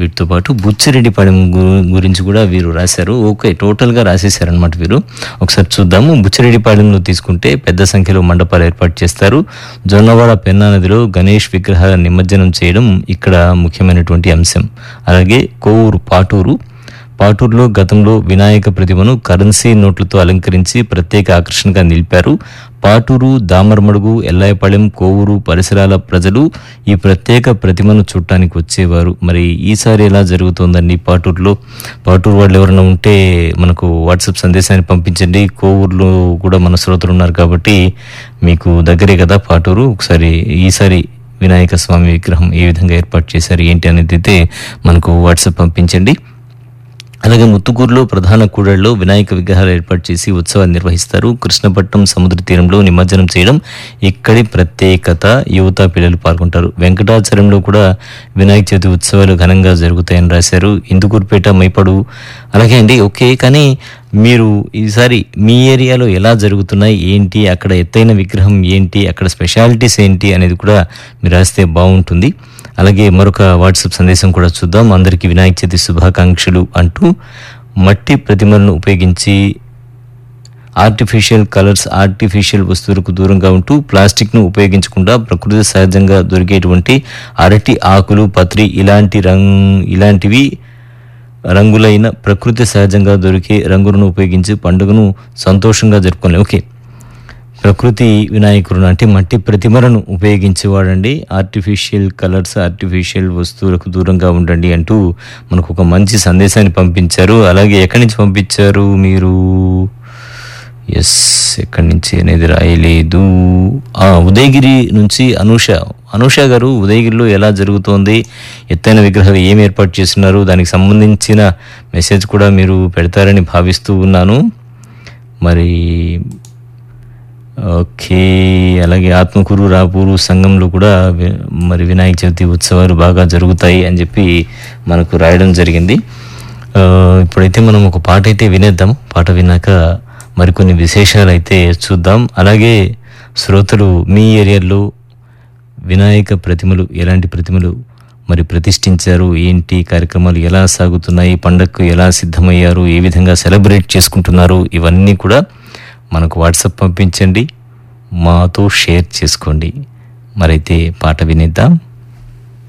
వీటితో పాటు బుచ్చిరెడ్డిపాలెం గు- గురించి కూడా వీరు రాశారు ఓకే టోటల్గా రాసేసారనమాట వీరు ఒకసారి చూద్దాము బుచ్చిరెడ్డిపాలెంలో తీసుకుంటే పెద్ద సంఖ్యలో మండపాలు ఏర్పాటు చేస్తారు జొన్నవాడ పెన్నా నదిలో గణేష్ విగ్రహాల నిమజ్జనం చేయడం ఇక్కడ ముఖ్యమైనటువంటి అంశం అలాగే కోవూరు పాటూరు పాటూరులో గతంలో వినాయక ప్రతిమను కరెన్సీ నోట్లతో అలంకరించి ప్రత్యేక ఆకర్షణగా నిలిపారు పాటూరు దామరమడుగు ఎల్లాయపాలెం కోవూరు పరిసరాల ప్రజలు ఈ ప్రత్యేక ప్రతిమను చూడటానికి వచ్చేవారు మరి ఈసారి ఎలా జరుగుతోందండి పాటూరులో పాటూరు వాళ్ళు ఎవరైనా ఉంటే మనకు వాట్సాప్ సందేశాన్ని పంపించండి కోవూరులో కూడా మన శ్రోతలు ఉన్నారు కాబట్టి మీకు దగ్గరే కదా పాటూరు ఒకసారి ఈసారి వినాయక స్వామి విగ్రహం ఏ విధంగా ఏర్పాటు చేశారు ఏంటి అనేది అయితే మనకు వాట్సాప్ పంపించండి అలాగే ముత్తుకూరులో ప్రధాన కూడళ్లో వినాయక విగ్రహాలు ఏర్పాటు చేసి ఉత్సవాలు నిర్వహిస్తారు కృష్ణపట్నం సముద్ర తీరంలో నిమజ్జనం చేయడం ఇక్కడి ప్రత్యేకత యువత పిల్లలు పాల్గొంటారు వెంకటాచలంలో కూడా వినాయక చవితి ఉత్సవాలు ఘనంగా జరుగుతాయని రాశారు ఇందుకూరుపేట మైపడు అలాగే అండి ఓకే కానీ మీరు ఈసారి మీ ఏరియాలో ఎలా జరుగుతున్నాయి ఏంటి అక్కడ ఎత్తైన విగ్రహం ఏంటి అక్కడ స్పెషాలిటీస్ ఏంటి అనేది కూడా మీరు రాస్తే బాగుంటుంది అలాగే మరొక వాట్సాప్ సందేశం కూడా చూద్దాం అందరికీ వినాయక చవితి శుభాకాంక్షలు అంటూ మట్టి ప్రతిమలను ఉపయోగించి ఆర్టిఫిషియల్ కలర్స్ ఆర్టిఫిషియల్ వస్తువులకు దూరంగా ఉంటూ ప్లాస్టిక్ను ఉపయోగించకుండా ప్రకృతి సహజంగా దొరికేటువంటి అరటి ఆకులు పత్రి ఇలాంటి రంగ్ ఇలాంటివి రంగులైన ప్రకృతి సహజంగా దొరికే రంగులను ఉపయోగించి పండుగను సంతోషంగా జరుపుకోవాలి ఓకే ప్రకృతి వినాయకుడు అంటే మట్టి ప్రతిమలను ఉపయోగించి వాడండి ఆర్టిఫిషియల్ కలర్స్ ఆర్టిఫిషియల్ వస్తువులకు దూరంగా ఉండండి అంటూ మనకు ఒక మంచి సందేశాన్ని పంపించారు అలాగే ఎక్కడి నుంచి పంపించారు మీరు ఎస్ ఎక్కడి నుంచి అనేది రాయలేదు ఆ, ఉదయగిరి నుంచి అనూష అనూష గారు ఉదయగిరిలో ఎలా జరుగుతోంది ఎత్తైన విగ్రహాలు ఏం ఏర్పాటు చేస్తున్నారు దానికి సంబంధించిన మెసేజ్ కూడా మీరు పెడతారని భావిస్తూ ఉన్నాను మరి ఓకే అలాగే ఆత్మకూరు రాపూరు సంఘంలో కూడా వి- మరి వినాయక చవితి ఉత్సవాలు బాగా జరుగుతాయి అని చెప్పి మనకు రాయడం జరిగింది ఆ, ఇప్పుడైతే మనం ఒక పాట అయితే వినేద్దాం పాట విన్నాక మరికొన్ని విశేషాలు అయితే చూద్దాం అలాగే శ్రోతలు మీ ఏరియాలో వినాయక ప్రతిమలు ఎలాంటి ప్రతిమలు మరి ప్రతిష్ఠించారు ఏంటి కార్యక్రమాలు ఎలా సాగుతున్నాయి పండగకు ఎలా సిద్ధమయ్యారు ఏ విధంగా సెలబ్రేట్ చేసుకుంటున్నారు ఇవన్నీ కూడా మనకు వాట్సాప్ పంపించండి మాతో షేర్ చేసుకోండి మరైతే పాట వినేద్దాం